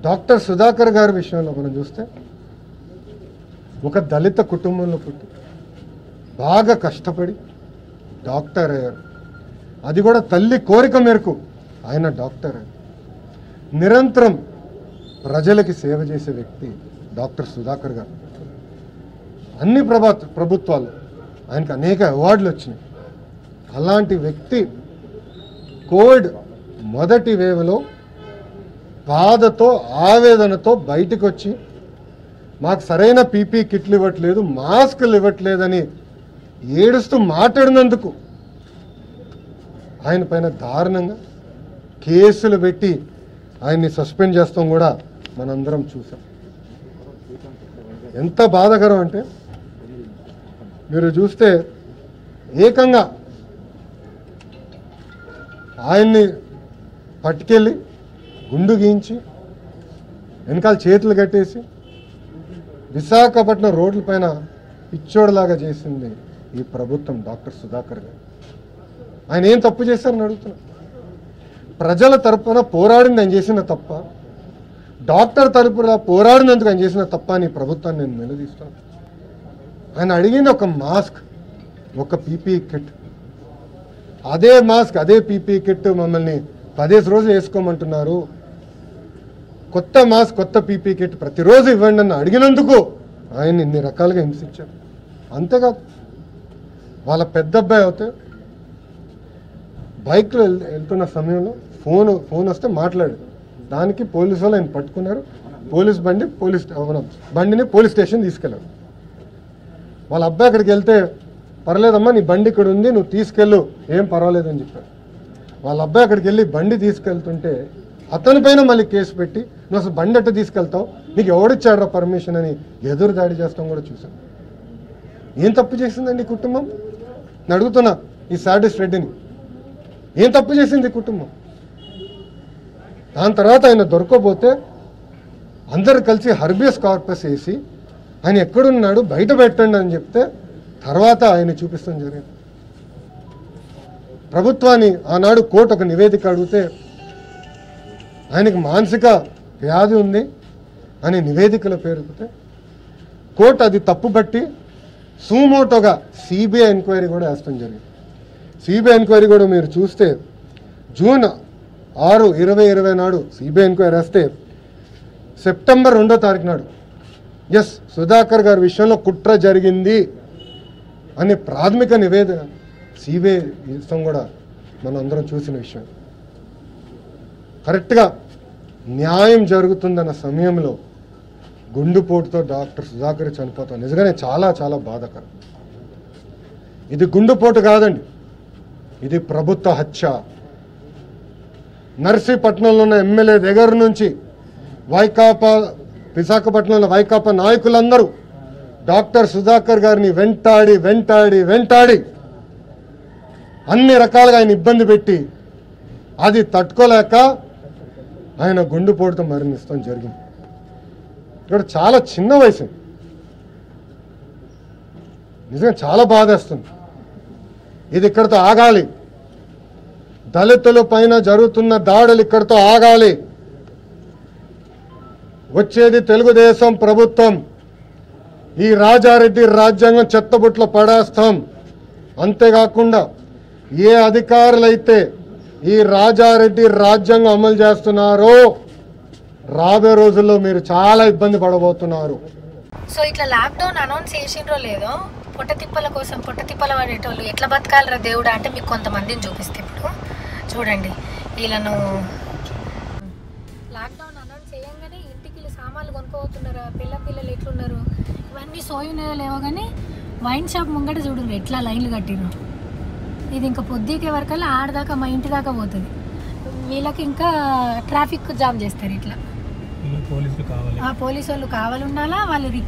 doctor Sudhakar గారి విషయంలో మనం చూస్తే ఒక దళిత కుటుంబంలో పుట్టి బాగా కష్టపడి డాక్టర్ అయ్యారు అది కూడా తల్లి కోరిక మేరకు ఆయన డాక్టర్ అయ్యారు నిరంతరం ప్రజలకి సేవ చేసే వ్యక్తి డాక్టర్ సుధాకర్ గారు అన్ని ప్రభా ప్రభుత్వాలు ఆయనకు అనేక అవార్డులు వచ్చినాయి అలాంటి వ్యక్తి కోవిడ్ మొదటి వేవ్లో బాధతో ఆవేదనతో బయటకు వచ్చి మాకు సరైన పీపీ కిట్లు ఇవ్వట్లేదు మాస్కులు ఇవ్వట్లేదని ఏడుస్తూ మాట్లాడినందుకు ఆయన పైన దారుణంగా కేసులు పెట్టి ఆయన్ని సస్పెండ్ చేస్తాం కూడా మనందరం చూసాం ఎంత బాధాకరం అంటే మీరు చూస్తే ఏకంగా ఆయన్ని పట్టుకెళ్ళి గుండు గీయించి వెనకాల చేతులు కట్టేసి విశాఖపట్నం రోడ్ల పైన పిచ్చోడలాగా చేసింది ఈ ప్రభుత్వం డాక్టర్ సుధాకర్ గారు ఆయన ఏం తప్పు చేశారని అడుగుతున్నా ప్రజల తరపున పోరాడింది ఆయన చేసిన తప్ప డాక్టర్ తరపున పోరాడినందుకు ఆయన చేసిన తప్ప అని ఈ ప్రభుత్వాన్ని నేను నిలదీస్తున్నాను ఆయన అడిగింది ఒక మాస్క్ ఒక పీపీ కిట్ అదే మాస్క్ అదే పీపీ కిట్ మమ్మల్ని పదిహేను రోజులు వేసుకోమంటున్నారు కొత్త మాస్క్ కొత్త పీపీ కిట్ ప్రతిరోజు ఇవ్వండి అని అడిగినందుకు ఆయన ఇన్ని రకాలుగా హింసించారు అంతేకాదు వాళ్ళ పెద్ద అబ్బాయి అయితే బైక్లో వెళ్ వెళ్తున్న సమయంలో ఫోన్ ఫోన్ వస్తే మాట్లాడు దానికి పోలీసు వాళ్ళు ఆయన పట్టుకున్నారు పోలీస్ బండి పోలీస్ అవును, బండిని పోలీస్ స్టేషన్ తీసుకెళ్ళారు వాళ్ళ అబ్బాయి అక్కడికి వెళ్తే పర్లేదమ్మా నీ బండి ఇక్కడ ఉంది నువ్వు తీసుకెళ్ళు ఏం పర్వాలేదు అని చెప్పారు వాళ్ళ అబ్బాయి అక్కడికి వెళ్ళి బండి తీసుకెళ్తుంటే అతని పైన మళ్ళీ కేసు పెట్టి నువ్వు అసలు బండి ఎట్ట తీసుకెళ్తావు నీకు ఎవడిచ్చాడ్రా పర్మిషన్ అని ఎదురు దాడి చేస్తాం కూడా చూసాం ఏం తప్పు చేసిందండి ఈ కుటుంబం నేను అడుగుతున్నా ఈ సాడిస్ట్ రెడ్డిని ఏం తప్పు చేసింది ఈ కుటుంబం దాని తర్వాత ఆయన దొరకబోతే అందరు కలిసి హర్బియస్ కార్పస్ వేసి ఆయన ఎక్కడున్నాడు బయట పెట్టండి అని చెప్తే తర్వాత ఆయన చూపిస్తాం జరిగింది ప్రభుత్వాన్ని ఆనాడు కోర్టు ఒక నివేదిక అడిగితే ఆయనకి మానసిక వ్యాధి ఉంది అని నివేదికలో పేరుకుతే కోర్టు అది తప్పుబట్టి సూమోటోగా సిబిఐ ఎంక్వైరీ కూడా వేస్తాం జరిగింది సిబిఐ ఎంక్వైరీ కూడా మీరు చూస్తే జూన్ ఆరు ఇరవై ఇరవై నాడు సిబిఐ ఎంక్వైరీ వేస్తే సెప్టెంబర్ రెండో తారీఖు నాడు ఎస్ సుధాకర్ గారి విషయంలో కుట్ర జరిగింది అనే ప్రాథమిక నివేదన సిబిఐ ఇస్తాం కూడా మనం అందరం చూసిన విషయం కరెక్ట్గా న్యాయం జరుగుతుందన్న సమయంలో గుండుపోటుతో డాక్టర్ సుధాకర్ చనిపోతాం నిజంగానే చాలా చాలా బాధాకరం ఇది గుండుపోటు కాదండి ఇది ప్రభుత్వ హత్య నర్సీపట్నంలో ఉన్న ఎమ్మెల్యే దగ్గర నుంచి వైకాపా విశాఖపట్నంలో వైకాపా నాయకులందరూ డాక్టర్ సుధాకర్ గారిని వెంటాడి వెంటాడి వెంటాడి అన్ని రకాలుగా ఆయన ఇబ్బంది పెట్టి అది తట్టుకోలేక ఆయన గుండెపోటుతో మరణిస్తాం జరిగింది ఇక్కడ చాలా చిన్న వయసు నిజంగా చాలా బాధేస్తుంది ఇది ఇక్కడితో ఆగాలి దళితుల పైన జరుగుతున్న దాడులు ఇక్కడితో ఆగాలి వచ్చేది తెలుగుదేశం ప్రభుత్వం ఈ రాజారెడ్డి రాజ్యాంగం చెత్తబుట్లో పడేస్తాం అంతేకాకుండా ఏ అధికారులైతే ఈ రాజారెడ్డి రాజ్యాంగం అమలు చేస్తున్నారో రాబోయే రోజుల్లో మీరు చాలా ఇబ్బంది పడబోతున్నారు సో ఇట్లా లాక్డౌన్ అనౌన్స్ చేసిండ్రో లేదో పొట్ట తిప్పల కోసం పొట్ట తిప్పల పడేటోళ్ళు ఎట్లా బతకాలరా దేవుడా అంటే మీకు కొంతమందిని చూపిస్తే ఇప్పుడు చూడండి వీళ్ళను లాక్డౌన్ అనౌన్స్ చేయంగానే ఇంటికి వీళ్ళు సామాన్లు కొనుక్కోబోతున్నారా పిల్ల పిల్లలు ఎట్లున్నారు ఇవన్నీ సోయినాయో లేవో కానీ వైన్ షాప్ ముంగట చూడండి ఎట్లా లైన్లు కట్టిరు ఇది ఇంకా పొద్దుకే వరకల్లా ఆడదాకా మా ఇంటి దాకా పోతుంది వీళ్ళకి ఇంకా ట్రాఫిక్ జామ్ చేస్తారు ఇట్లా పోలీసులు కావాలి ఆ పోలీసు వాళ్ళు కావాలి ఉండాలా వాళ్ళు